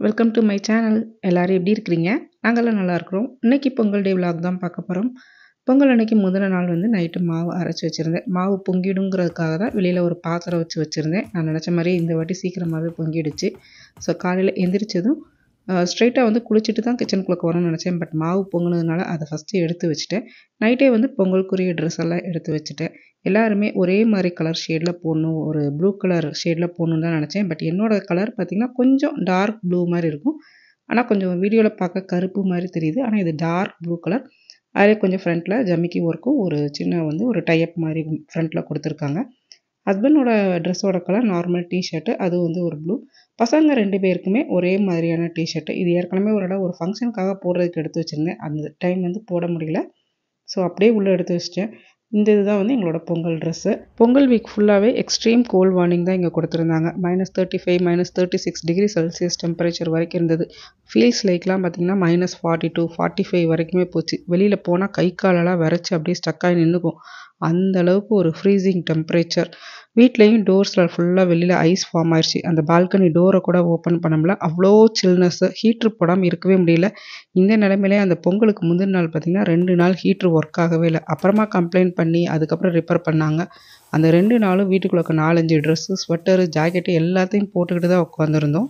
Welcome to my channel எல்லாரும் எப்படி இருக்கிறீங்க நாங்கள்லாம் நல்லா இருக்கிறோம் இன்னைக்கு பொங்கல் டே vlog தான் பார்க்க போகிறோம் பொங்கல் அன்னைக்கு முதல் நாள் வந்து நைட்டு மாவு அரைச்சி வச்சுருந்தேன் மாவு பொங்கிடுங்கிறதுக்காக தான் வெளியில் ஒரு பாத்திரம் வச்சு வச்சுருந்தேன் நான் நினச்ச மாதிரி இந்த வாட்டி சீக்கிரமாகவே பொங்கிடுச்சு ஸோ காலையில் எந்திரிச்சதும் ஸ்ட்ரைட்டாக வந்து குளிச்சுட்டு தான் கிச்சனுக்குள்ளே வரணும்னு நினச்சேன் பட் மாவு பொங்கினதுனால அதை ஃபஸ்ட்டு எடுத்து வச்சுட்டேன் நைட்டே வந்து பொங்கலுக்குரிய ட்ரெஸ் எல்லாம் எடுத்து வச்சுட்டேன் எல்லாருமே ஒரே மாதிரி கலர் ஷேடில் போடணும் ஒரு ப்ளூ கலர் ஷேடில் போடணுன்னு தான் நினச்சேன் பட் என்னோட கலர் பார்த்திங்கன்னா கொஞ்சம் டார்க் ப்ளூ மாதிரி இருக்கும் ஆனால் கொஞ்சம் வீடியோவில் பார்க்க கருப்பு மாதிரி தெரியுது ஆனால் இது டார்க் ப்ளூ கலர் அதிலே கொஞ்சம் ஃப்ரண்ட்டில் ஜமிக்கி ஒர்க்கும் ஒரு சின்ன வந்து ஒரு டைப் மாதிரி ஃப்ரண்ட்டில் கொடுத்துருக்காங்க ஹஸ்பண்டோட ட்ரெஸ்ஸோட கலர் நார்மல் டிஷர்ட்டு அது வந்து ஒரு ப்ளூ பசங்க ரெண்டு பேருக்குமே ஒரே மாதிரியான டிஷர்ட்டு இது ஏற்கனவே ஒரு இடம் ஒரு ஃபங்க்ஷனுக்காக போடுறதுக்கு எடுத்து வச்சுருந்தேன் அந்த டைம் வந்து போட முடியல ஸோ அப்படியே உள்ளே எடுத்து வச்சிட்டேன் இந்த இதுதான் வந்து எங்களோட பொங்கல் ட்ரெஸ்ஸு பொங்கல் வீக் ஃபுல்லாகவே எக்ஸ்ட்ரீம் கோல்ட் வார்னிங் தான் இங்கே கொடுத்துருந்தாங்க minus thirty five minus thirty six degree Celsius temperature வரைக்கும் இருந்தது ஃபீல்ஸ் லைக்லாம் பார்த்திங்கன்னா minus forty two forty five வரைக்குமே போச்சு வெளியில் போனால் கை காலெல்லாம் விரைச்சி அப்படியே ஸ்டக்காகி நின்றுக்கும் அந்த அளவுக்கு ஒரு ஃப்ரீசிங் டெம்பரேச்சர் வீட்லேயும் டோர்ஸில் ஃபுல்லாக வெளியில் ஐஸ் ஃபார்ம் ஆயிடுச்சு அந்த பால்கனி டோரை கூட ஓப்பன் பண்ண முடியல அவ்வளோ சில்னஸ்ஸு ஹீட்ரு போடாமல் இருக்கவே முடியல இந்த நிலைமையிலே அந்த பொங்கலுக்கு முந்தின நாள் பார்த்திங்கன்னா ரெண்டு நாள் ஹீட்ரு ஒர்க் ஆகவே இல்லை அப்புறமா கம்ப்ளைண்ட் பண்ணி அதுக்கப்புறம் ரிப்பேர் பண்ணாங்க அந்த ரெண்டு நாளும் வீட்டுக்குள்ளே நாலஞ்சு ட்ரெஸ்ஸு ஸ்வெட்டரு ஜாக்கெட்டு எல்லாத்தையும் போட்டுக்கிட்டு தான் உட்காந்துருந்தோம்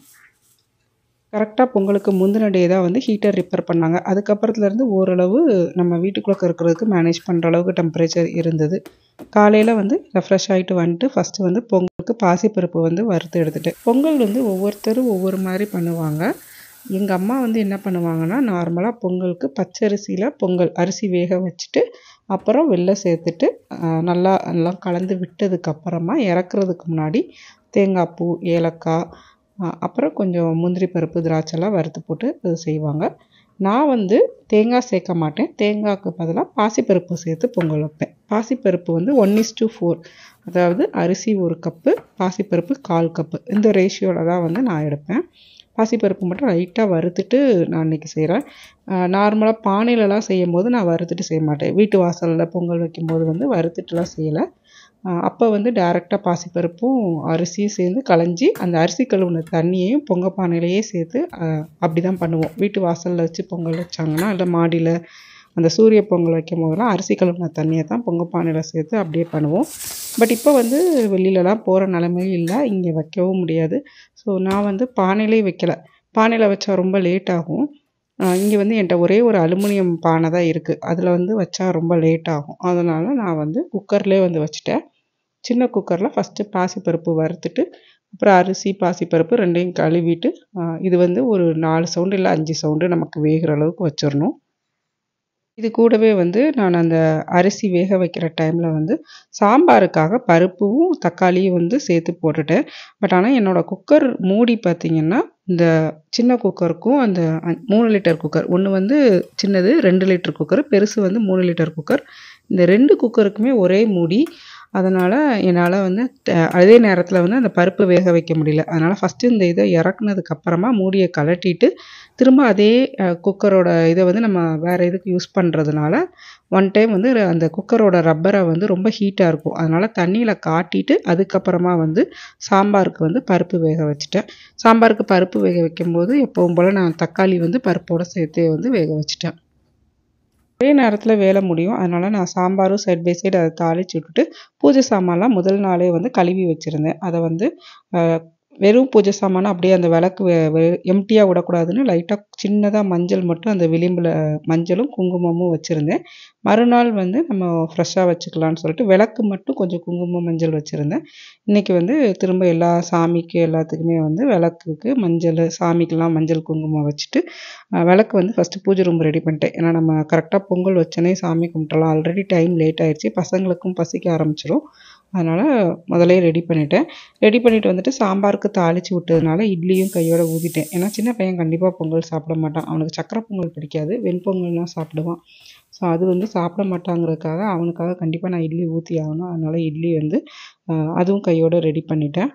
கரெக்டாக பொங்கலுக்கு முந்தின டே தான் வந்து ஹீட்டர் ரிப்பேர் பண்ணாங்க அதுக்கப்புறத்துலேருந்து ஓரளவு நம்ம வீட்டுக்குள்ளே இருக்கிறதுக்கு மேனேஜ் பண்ணுற அளவுக்கு டெம்பரேச்சர் இருந்தது காலையில் வந்து ரெஃப்ரெஷ் ஆகிட்டு வந்துட்டு ஃபஸ்ட்டு வந்து பொங்கலுக்கு பாசிப்பருப்பு வந்து வறுத்து எடுத்துட்டேன் பொங்கல் வந்து ஒவ்வொருத்தரும் ஒவ்வொரு மாதிரி பண்ணுவாங்க எங்கள் அம்மா வந்து என்ன பண்ணுவாங்கன்னா நார்மலாக பொங்கலுக்கு பச்சரிசியில் பொங்கல் அரிசி வேக வச்சுட்டு அப்புறம் வெள்ளை சேர்த்துட்டு நல்லா எல்லாம் கலந்து விட்டதுக்கப்புறமா இறக்குறதுக்கு முன்னாடி தேங்காய் பூ ஏலக்காய் அப்புறம் கொஞ்சம் முந்திரி பருப்பு திராட்சைலாம் வறுத்து போட்டு இது செய்வாங்க நான் வந்து தேங்காய் சேர்க்க மாட்டேன் தேங்காய்க்கு பதிலாக பாசிப்பருப்பு சேர்த்து பொங்கல் வைப்பேன் பாசிப்பருப்பு வந்து ஒன் இஸ் டூ ஃபோர் அதாவது அரிசி ஒரு கப்பு பாசிப்பருப்பு கால் கப்பு இந்த ரேஷியோவில் தான் வந்து நான் எடுப்பேன் பாசிப்பருப்பு மட்டும் லைட்டாக வறுத்துட்டு நான் இன்றைக்கி செய்கிறேன் நார்மலாக பானையிலலாம் செய்யும் போது நான் வறுத்துட்டு செய்ய மாட்டேன் வீட்டு வாசலில் பொங்கல் வைக்கும்போது வந்து வறுத்துட்டுலாம் செய்யலை அப்போ வந்து டேரெக்டாக பாசிப்பருப்பும் அரிசியும் சேர்ந்து களைஞ்சி அந்த அரிசி கழுவுன தண்ணியையும் பொங்க பானையிலையே சேர்த்து அப்படி தான் பண்ணுவோம் வீட்டு வாசலில் வச்சு பொங்கல் வச்சாங்கன்னா இல்லை மாடியில் அந்த சூரிய பொங்கல் வைக்கும் போதெல்லாம் அரிசி கழுவுன தண்ணியை தான் பொங்க பானையில் சேர்த்து அப்படியே பண்ணுவோம் பட் இப்போ வந்து வெளியிலலாம் போகிற நிலமையும் இல்லை இங்கே வைக்கவும் முடியாது ஸோ நான் வந்து பானையிலே வைக்கலை பானையில் வச்சா ரொம்ப லேட் ஆகும் இங்கே வந்து என்கிட்ட ஒரே ஒரு அலுமினியம் பானை தான் இருக்குது அதில் வந்து வச்சா ரொம்ப லேட் ஆகும் அதனால் நான் வந்து குக்கர்லேயே வந்து வச்சுட்டேன் சின்ன குக்கரில் ஃபஸ்ட்டு பாசிப்பருப்பு வறுத்துட்டு அப்புறம் அரிசி பாசிப்பருப்பு ரெண்டையும் கழுவிட்டு இது வந்து ஒரு நாலு சவுண்டு இல்லை அஞ்சு சவுண்டு நமக்கு வேகிற அளவுக்கு வச்சிடணும் இது கூடவே வந்து நான் அந்த அரிசி வேக வைக்கிற டைமில் வந்து சாம்பாருக்காக பருப்பும் தக்காளியும் வந்து சேர்த்து போட்டுட்டேன் பட் ஆனால் என்னோடய குக்கர் மூடி பார்த்திங்கன்னா இந்த சின்ன குக்கருக்கும் அந்த மூணு லிட்டர் குக்கர் ஒன்று வந்து சின்னது ரெண்டு லிட்டர் குக்கர் பெருசு வந்து மூணு லிட்டர் குக்கர் இந்த ரெண்டு குக்கருக்குமே ஒரே மூடி அதனால் என்னால் வந்து அதே நேரத்தில் வந்து அந்த பருப்பு வேக வைக்க முடியல அதனால் ஃபஸ்ட்டு இந்த இதை இறக்குனதுக்கப்புறமா மூடியை கலட்டிட்டு திரும்ப அதே குக்கரோட இதை வந்து நம்ம வேறு இதுக்கு யூஸ் பண்ணுறதுனால ஒன் டைம் வந்து அந்த குக்கரோட ரப்பரை வந்து ரொம்ப ஹீட்டாக இருக்கும் அதனால் தண்ணியில் காட்டிட்டு அதுக்கப்புறமா வந்து சாம்பாருக்கு வந்து பருப்பு வேக வச்சுட்டேன் சாம்பாருக்கு பருப்பு வேக வைக்கும்போது எப்பவும் போல் நான் தக்காளி வந்து பருப்போடு சேர்த்து வந்து வேக வச்சுட்டேன் ஒரே நேரத்தில் வேலை முடியும் அதனால் நான் சாம்பாரும் சைட் பை சைடு அதை தாளித்து விட்டுட்டு பூஜை சாமான்லாம் முதல் நாளே வந்து கழுவி வச்சுருந்தேன் அதை வந்து வெறும் பூஜை சாமானை அப்படியே அந்த விளக்கு எம்டியாக விடக்கூடாதுன்னு லைட்டாக சின்னதாக மஞ்சள் மட்டும் அந்த விளிம்பில் மஞ்சளும் குங்குமமும் வச்சுருந்தேன் மறுநாள் வந்து நம்ம ஃப்ரெஷ்ஷாக வச்சுக்கலான்னு சொல்லிட்டு விளக்கு மட்டும் கொஞ்சம் குங்குமம் மஞ்சள் வச்சுருந்தேன் இன்றைக்கி வந்து திரும்ப எல்லா சாமிக்கு எல்லாத்துக்குமே வந்து விளக்குக்கு மஞ்சள் சாமிக்கெலாம் மஞ்சள் குங்குமம் வச்சுட்டு விளக்கு வந்து ஃபஸ்ட்டு பூஜை ரூம் ரெடி பண்ணிட்டேன் ஏன்னா நம்ம கரெக்டாக பொங்கல் வச்சோன்னே சாமி கும்பிட்டலாம் ஆல்ரெடி டைம் லேட் ஆயிடுச்சு பசங்களுக்கும் பசிக்க ஆரம்பிச்சிடும் அதனால் முதலே ரெடி பண்ணிட்டேன் ரெடி பண்ணிவிட்டு வந்துட்டு சாம்பாருக்கு தாளித்து விட்டதுனால இட்லியும் கையோட ஊற்றிட்டேன் ஏன்னா சின்ன பையன் கண்டிப்பாக பொங்கல் சாப்பிட மாட்டான் அவனுக்கு சக்கரை பொங்கல் பிடிக்காது வெண்பொங்கல்னால் சாப்பிடுவான் ஸோ அது வந்து சாப்பிட மாட்டாங்கிறதுக்காக அவனுக்காக கண்டிப்பாக நான் இட்லி ஊற்றி ஆகணும் அதனால் இட்லி வந்து அதுவும் கையோட ரெடி பண்ணிட்டேன்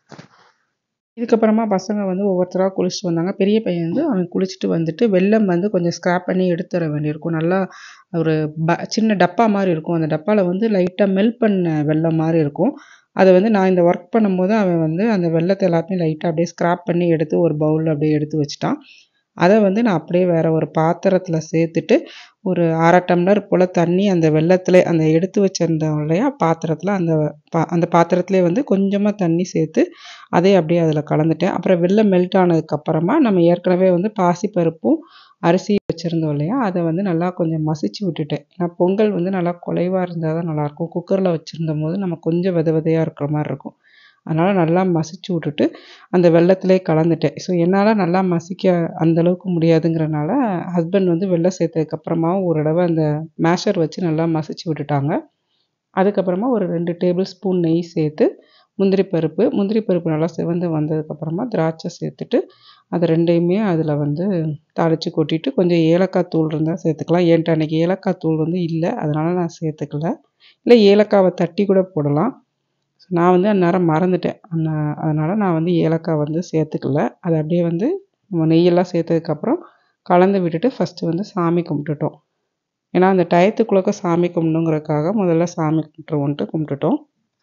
இதுக்கப்புறமா பசங்க வந்து ஒவ்வொருத்தராக குளிச்சுட்டு வந்தாங்க பெரிய பையன் வந்து அவன் குளிச்சுட்டு வந்துட்டு வெல்லம் வந்து கொஞ்சம் ஸ்க்ராப் பண்ணி எடுத்து தர வேண்டியிருக்கும் நல்லா ஒரு ப சின்ன டப்பா மாதிரி இருக்கும் அந்த டப்பாவில் வந்து லைட்டாக மெல்ட் பண்ண வெல்லம் மாதிரி இருக்கும் அதை வந்து நான் இந்த ஒர்க் பண்ணும்போது அவன் வந்து அந்த வெள்ளத்தை எல்லாத்தையும் லைட்டாக அப்படியே ஸ்க்ராப் பண்ணி எடுத்து ஒரு பவுலில் அப்படியே எடுத்து வச்சுட்டான் அதை வந்து நான் அப்படியே வேறு ஒரு பாத்திரத்தில் சேர்த்துட்டு ஒரு அரை டம்ளர் போல் தண்ணி அந்த வெள்ளத்தில் அந்த எடுத்து வச்சிருந்தோம் இல்லையா பாத்திரத்தில் அந்த பா அந்த பாத்திரத்துலேயே வந்து கொஞ்சமாக தண்ணி சேர்த்து அதே அப்படியே அதில் கலந்துட்டேன் அப்புறம் வெள்ளம் மெல்ட் ஆனதுக்கப்புறமா நம்ம ஏற்கனவே வந்து பாசிப்பருப்பும் அரிசி வச்சுருந்தோம் இல்லையா அதை வந்து நல்லா கொஞ்சம் மசிச்சு விட்டுட்டேன் நான் பொங்கல் வந்து நல்லா குலைவாக இருந்தால் தான் நல்லாயிருக்கும் குக்கரில் வச்சுருந்த போது நம்ம கொஞ்சம் வித விதையாக இருக்கிற மாதிரி இருக்கும் அதனால் நல்லா மசிச்சு விட்டுட்டு அந்த வெள்ளத்திலே கலந்துட்டேன் ஸோ என்னால் நல்லா மசிக்க அந்தளவுக்கு முடியாதுங்கிறனால ஹஸ்பண்ட் வந்து வெள்ளம் சேர்த்ததுக்கப்புறமாவும் ஒரு தடவை அந்த மேஷர் வச்சு நல்லா மசிச்சு விட்டுட்டாங்க அதுக்கப்புறமா ஒரு ரெண்டு டேபிள் ஸ்பூன் நெய் சேர்த்து முந்திரி பருப்பு முந்திரி பருப்பு நல்லா சிவந்து வந்ததுக்கப்புறமா திராட்சை சேர்த்துட்டு அது ரெண்டையுமே அதில் வந்து தாளித்து கொட்டிட்டு கொஞ்சம் ஏலக்காய் தூள் இருந்தால் சேர்த்துக்கலாம் என்கிட்ட அன்றைக்கி ஏலக்காய் தூள் வந்து இல்லை அதனால் நான் சேர்த்துக்கல இல்லை ஏலக்காவை தட்டி கூட போடலாம் நான் வந்து அந்நேரம் மறந்துட்டேன் அந்த அதனால் நான் வந்து ஏலக்காய் வந்து சேர்த்துக்கல அதை அப்படியே வந்து நெய்யெல்லாம் சேர்த்ததுக்கப்புறம் கலந்து விட்டுட்டு ஃபஸ்ட்டு வந்து சாமி கும்பிட்டுட்டோம் ஏன்னா அந்த டயத்துக்குள்ளக்க சாமி கும்பிடுங்கிறதுக்காக முதல்ல சாமி கும்பிட்டுருவோன்ட்டு கும்பிட்டுட்டோம்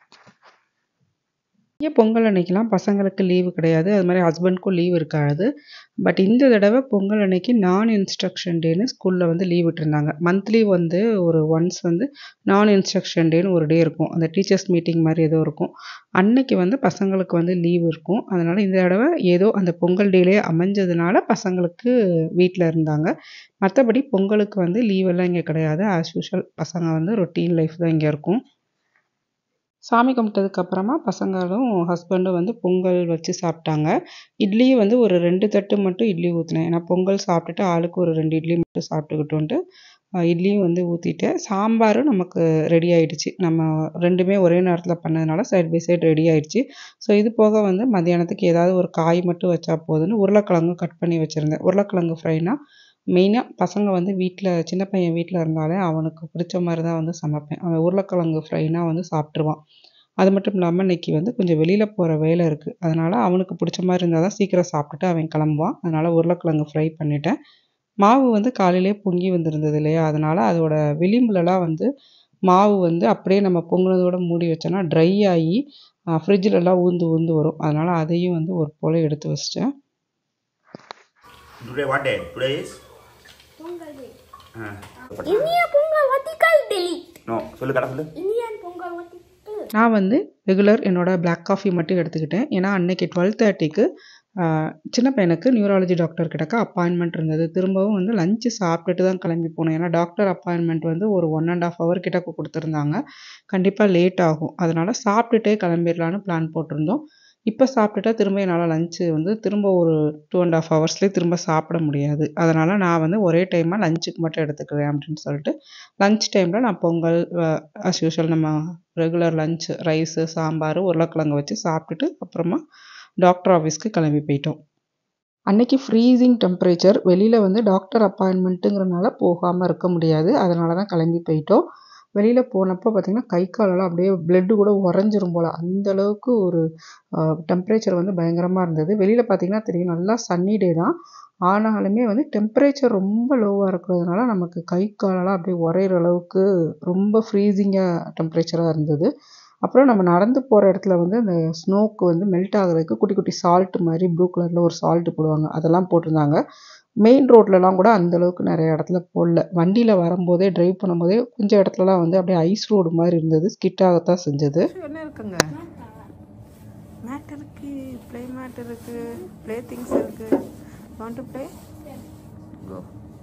இங்கே பொங்கல் அன்னைக்கெலாம் பசங்களுக்கு லீவு கிடையாது அது மாதிரி ஹஸ்பண்ட்க்கும் லீவ் இருக்காது பட் இந்த தடவை பொங்கல் அன்னைக்கு நான் இன்ஸ்ட்ரக்ஷன் டேன்னு ஸ்கூலில் வந்து லீவ் விட்டுருந்தாங்க மந்த்லி வந்து ஒரு ஒன்ஸ் வந்து நான் இன்ஸ்ட்ரக்ஷன் டேன்னு ஒரு டே இருக்கும் அந்த டீச்சர்ஸ் மீட்டிங் மாதிரி ஏதோ இருக்கும் அன்னைக்கு வந்து பசங்களுக்கு வந்து லீவ் இருக்கும் அதனால் இந்த தடவை ஏதோ அந்த பொங்கல் டேலே அமைஞ்சதுனால பசங்களுக்கு வீட்டில் இருந்தாங்க மற்றபடி பொங்கலுக்கு வந்து லீவெல்லாம் இங்கே கிடையாது ஆஸ் யூஷுவல் பசங்க வந்து ரொட்டீன் லைஃப் தான் இங்கே இருக்கும் சாமி கும்பிட்டதுக்கப்புறமா பசங்களும் ஹஸ்பண்டும் வந்து பொங்கல் வச்சு சாப்பிட்டாங்க இட்லி வந்து ஒரு ரெண்டு தட்டு மட்டும் இட்லி ஊற்றினேன் ஏன்னா பொங்கல் சாப்பிட்டுட்டு ஆளுக்கு ஒரு ரெண்டு இட்லி மட்டும் சாப்பிட்டுக்கிட்டோன்ட்டு இட்லியும் வந்து ஊற்றிட்டேன் சாம்பாரும் நமக்கு ரெடி ஆகிடுச்சு நம்ம ரெண்டுமே ஒரே நேரத்தில் பண்ணதுனால சைட் பை சைடு ரெடி ஆகிடுச்சு ஸோ இது போக வந்து மத்தியானத்துக்கு ஏதாவது ஒரு காய் மட்டும் வச்சா போதுன்னு உருளைக்கிழங்கும் கட் பண்ணி வச்சுருந்தேன் உருளைக்கிழங்கு ஃப்ரைனா மெயினாக பசங்க வந்து வீட்டில் சின்ன பையன் வீட்டில் இருந்தாலே அவனுக்கு பிடிச்ச மாதிரி தான் வந்து சமைப்பேன் அவன் உருளைக்கிழங்கு ஃப்ரைனா வந்து சாப்பிட்ருவான் அது மட்டும் இல்லாமல் இன்றைக்கி வந்து கொஞ்சம் வெளியில் போகிற வேலை இருக்குது அதனால் அவனுக்கு பிடிச்ச மாதிரி இருந்தால் தான் சீக்கிரம் சாப்பிட்டுட்டு அவன் கிளம்புவான் அதனால் உருளைக்கிழங்கு ஃப்ரை பண்ணிட்டேன் மாவு வந்து காலையிலே பொங்கி வந்திருந்தது இல்லையா அதனால் அதோட விளிம்புலலாம் வந்து மாவு வந்து அப்படியே நம்ம பொங்குனதோட மூடி வச்சோன்னா ட்ரை ஆகி ஃப்ரிட்ஜிலலாம் ஊந்து ஊந்து வரும் அதனால் அதையும் வந்து ஒரு போல் எடுத்து வச்சிட்டேன் Today what day? Today is? Pongal day. Uh, இனிய பொங்கல் வத்திக்கல் delete. no, சொல்லு கடை சொல்லு இனியன் பொங்கல் வத்திக்கல். நான் வந்து ரெகுலர் என்னோட பிளாக் காஃபி மட்டும் எடுத்துக்கிட்டேன் ஏன்னா அன்னைக்கு டுவெல் தேர்ட்டிக்கு சின்ன பையனுக்கு நியூராலஜி டாக்டர் கிட்டக்க அப்பாயின்மெண்ட் இருந்தது திரும்பவும் வந்து லஞ்சு சாப்பிட்டுட்டு தான் கிளம்பி போனோம் ஏன்னா டாக்டர் அப்பாயின்மெண்ட் வந்து ஒரு ஒன் அண்ட் ஆஃப் ஹவர் கிட்ட கொடுத்துருந்தாங்க கண்டிப்பாக லேட் ஆகும் அதனால் சாப்பிட்டுட்டே கிளம்பிடலான்னு பிளான் போட்டிருந்தோம் இப்போ சாப்பிட்டுட்டா திரும்ப என்னால் லஞ்சு வந்து திரும்ப ஒரு டூ அண்ட் ஆஃப் ஹவர்ஸ்லேயே திரும்ப சாப்பிட முடியாது அதனால் நான் வந்து ஒரே டைமாக லஞ்சுக்கு மட்டும் எடுத்துக்கிறேன் அப்படின்னு சொல்லிட்டு லஞ்ச் டைமில் நான் பொங்கல் அஸ் யூஷுவல் நம்ம ரெகுலர் லஞ்ச் ரைஸு சாம்பார் உருளைக்கிழங்கு வச்சு சாப்பிட்டுட்டு அப்புறமா டாக்டர் ஆஃபீஸ்க்கு கிளம்பி போயிட்டோம் அன்னைக்கு ஃப்ரீசிங் டெம்பரேச்சர் வெளியில் வந்து டாக்டர் அப்பாயின்மெண்ட்டுங்கிறனால போகாமல் இருக்க முடியாது அதனால தான் கிளம்பி போயிட்டோம் வெளியில் போனப்போ பார்த்திங்கன்னா கை காலெல்லாம் அப்படியே பிளட்டு கூட உறைஞ்சிரும் போல் அந்த அளவுக்கு ஒரு டெம்பரேச்சர் வந்து பயங்கரமாக இருந்தது வெளியில் பார்த்திங்கன்னா தெரியும் நல்லா சன்னி டே தான் ஆனாலுமே வந்து டெம்பரேச்சர் ரொம்ப லோவாக இருக்கிறதுனால நமக்கு கை காலெல்லாம் அப்படியே உறையிற அளவுக்கு ரொம்ப ஃப்ரீசிங்காக டெம்பரேச்சராக இருந்தது அப்புறம் நம்ம நடந்து போகிற இடத்துல வந்து அந்த ஸ்னோக்கு வந்து மெல்ட் ஆகுறதுக்கு குட்டி குட்டி சால்ட் மாதிரி ப்ளூ கலரில் ஒரு சால்ட்டு போடுவாங்க அதெல்லாம் போட்டிருந்தாங்க மெயின் ரோட்லலாம் கூட அந்த அளவுக்கு நிறைய இடத்துல போடல வண்டியில் வரும்போதே டிரைவ் பண்ணும்போதே கொஞ்சம் இடத்துலலாம் வந்து அப்படியே ஐஸ் ரோடு மாதிரி இருந்தது ஸ்கிட் ஆகத்தான் செஞ்சது என்ன இருக்குங்க மேட் இருக்கு ப்ளே மேட் இருக்கு ப்ளே திங்ஸ் இருக்கு want to play go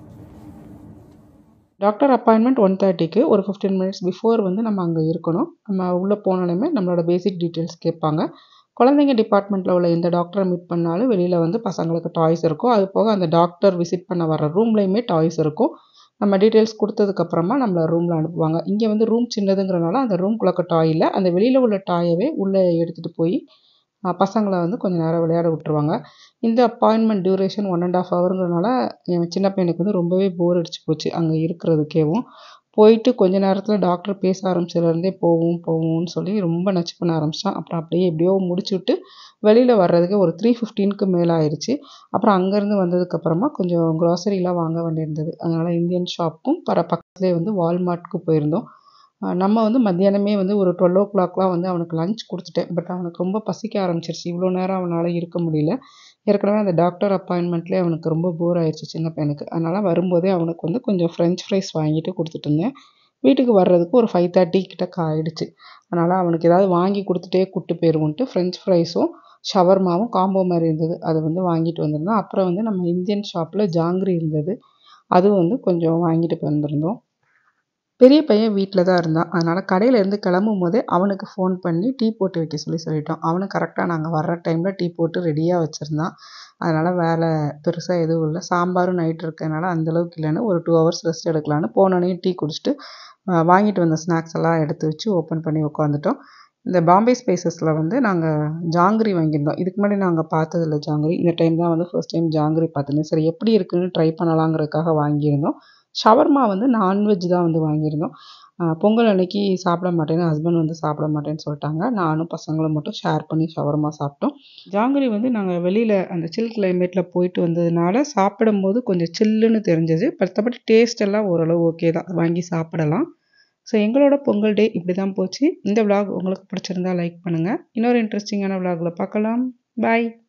doctor appointment one தேர்ட்டிக்கு ஒரு ஃபிஃப்டீன் மினிட்ஸ் பிஃபோர் வந்து நம்ம அங்கே இருக்கணும் நம்ம உள்ளே போனாலுமே நம்மளோட பேசிக் டீட்டெயில்ஸ் கேட்பாங்க குழந்தைங்க டிபார்ட்மெண்ட்டில் உள்ள எந்த டாக்டரை மீட் பண்ணாலும் வெளியில் வந்து பசங்களுக்கு டாய்ஸ் இருக்கும் அது போக அந்த டாக்டர் விசிட் பண்ண வர ரூம்லேயுமே டாய்ஸ் இருக்கும் நம்ம டீட்டெயில்ஸ் கொடுத்ததுக்கப்புறமா நம்மளை ரூமில் அனுப்புவாங்க இங்கே வந்து ரூம் சின்னதுங்கிறனால அந்த ரூம்குள்ளக்க டாய் இல்லை அந்த வெளியில் உள்ள டாயவே உள்ளே எடுத்துகிட்டு போய் பசங்களை வந்து கொஞ்சம் நேரம் விளையாட விட்டுருவாங்க இந்த appointment duration one and half ஹவருங்கிறனால என் சின்ன பையனுக்கு வந்து ரொம்பவே போர் அடிச்சு போச்சு அங்கே இருக்கிறதுக்கேவும் போயிட்டு கொஞ்ச நேரத்தில் டாக்டர் பேச ஆரம்பிச்சதுலேருந்தே போவோம் போவோம்னு சொல்லி ரொம்ப நச்சு பண்ண ஆரம்பிச்சிட்டான் அப்புறம் அப்படியே எப்படியோ முடிச்சுட்டு வெளியில் வர்றதுக்கு ஒரு த்ரீ ஃபிஃப்டீனுக்கு மேலே ஆயிடுச்சு அப்புறம் அங்கேருந்து வந்ததுக்கப்புறமா கொஞ்சம் க்ராசரிலாம் வாங்க வேண்டியிருந்தது அதனால் இந்தியன் ஷாப்புக்கும் பர பக்கத்துலேயே வந்து வால்மார்ட்க்கு போயிருந்தோம் அஹ் நம்ம வந்து மத்தியானமே வந்து ஒரு டுவெல் ஓ கிளாக்லாம் வந்து அவனுக்கு லஞ்ச் கொடுத்துட்டேன் பட் அவனுக்கு ரொம்ப பசிக்க ஆரம்பிச்சிருச்சு இவ்வளோ நேரம் அவனால் இருக்க முடியல ஏற்கனவே அந்த டாக்டர் அப்பாயின்மெண்ட்லேயே அவனுக்கு ரொம்ப போர் ஆயிடுச்சு சின்ன பையனுக்கு அதனால் வரும்போதே அவனுக்கு வந்து கொஞ்சம் ஃப்ரெஞ்ச் ஃப்ரைஸ் வாங்கிட்டு கொடுத்துட்டு இருந்தேன் வீட்டுக்கு வர்றதுக்கு ஒரு ஃபைவ் தேர்ட்டி கிட்ட ஆயிடுச்சு அதனால் அவனுக்கு ஏதாவது வாங்கி கொடுத்துட்டே கூப்பிட்டு போயிடுவோன்ட்டு ஃப்ரெஞ்ச் ஃப்ரைஸும் ஷவர்மாவும் காம்போ மாதிரி இருந்தது அதை வந்து வாங்கிட்டு வந்திருந்தோம் அப்புறம் வந்து நம்ம இந்தியன் ஷாப்பில் ஜாங்கிரி இருந்தது அதுவும் வந்து கொஞ்சம் வாங்கிட்டு வந்திருந்தோம் பெரிய பையன் வீட்டில் தான் இருந்தான் அதனால் கடையிலேருந்து கிளம்பும் போதே அவனுக்கு ஃபோன் பண்ணி டீ போட்டு வைக்க சொல்லி சொல்லிட்டோம் அவனும் கரெக்டாக நாங்கள் வர்ற டைமில் டீ போட்டு ரெடியாக வச்சுருந்தான் அதனால் வேலை பெருசாக எதுவும் இல்லை சாம்பாரும் நைட் இருக்கறனால அந்தளவுக்கு இல்லைன்னு ஒரு டூ ஹவர்ஸ் ரெஸ்ட் எடுக்கலான்னு போனோடனே டீ குடிச்சிட்டு அஹ், வாங்கிட்டு வந்த ஸ்நாக்ஸ் எல்லாம் எடுத்து வச்சு ஓப்பன் பண்ணி உட்காந்துட்டோம் இந்த பாம்பே ஸ்பைசஸில் வந்து நாங்கள் ஜாங்கிரி வாங்கியிருந்தோம் இதுக்கு முன்னாடி நாங்கள் பார்த்ததில்ல ஜாங்கிரி இந்த டைம் தான் வந்து ஃபர்ஸ்ட் டைம் ஜாங்கிரி பார்த்துருந்தேன் சரி எப்படி இருக்குன்னு ட்ரை பண்ணலாங்கிறதுக்காக வாங்கியிருந்தோம் ஷவர்மா வந்து நான்வெஜ் தான் வந்து வாங்கியிருந்தோம் அஹ் பொங்கல் அன்னைக்கு சாப்பிட மாட்டேன்னு ஹஸ்பண்ட் வந்து சாப்பிட மாட்டேன்னு சொல்லிட்டாங்க நானும் பசங்களும் மட்டும் ஷேர் பண்ணி ஷவர்மா சாப்பிட்டோம் ஜாங்கிரி வந்து நாங்கள் வெளியில் அந்த சில் கிளைமேட்டில் போயிட்டு வந்ததுனால சாப்பிடும்போது கொஞ்சம் சில்லுன்னு தெரிஞ்சது மற்றபடி டேஸ்ட் எல்லாம் ஓரளவு ஓகே தான் வாங்கி சாப்பிடலாம் ஸோ எங்களோட பொங்கல் டே இப்படி தான் போச்சு இந்த vlog உங்களுக்கு பிடிச்சிருந்தா லைக் பண்ணுங்கள் இன்னொரு இன்ட்ரெஸ்டிங்கான vlogல பார்க்கலாம் பாய்